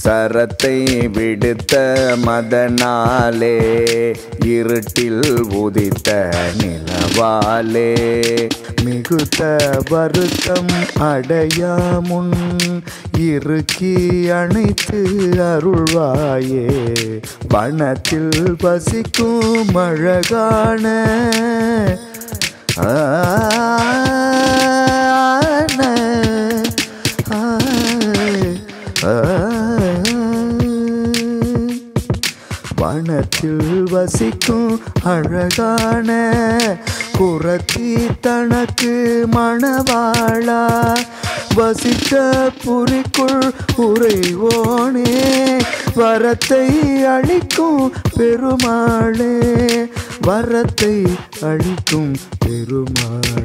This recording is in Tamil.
சரத்தை விடுத்த மதனாலே இருட்டில் உதித்த நிலவாலே மிகுத்த வருத்தம் அடையாமுன் இறுக்கி அணைத்து அருள்வாயே வனத்தில் வசிக்கும் அழகான வனத்தில் வசிக்கும் அழகான குரத்தி தனக்கு மணவாளா வசித்த புரிக்குள் உறைவோனே வரத்தை அளிக்கும் பெருமாளே வரத்தை அளிக்கும் பெருமாளே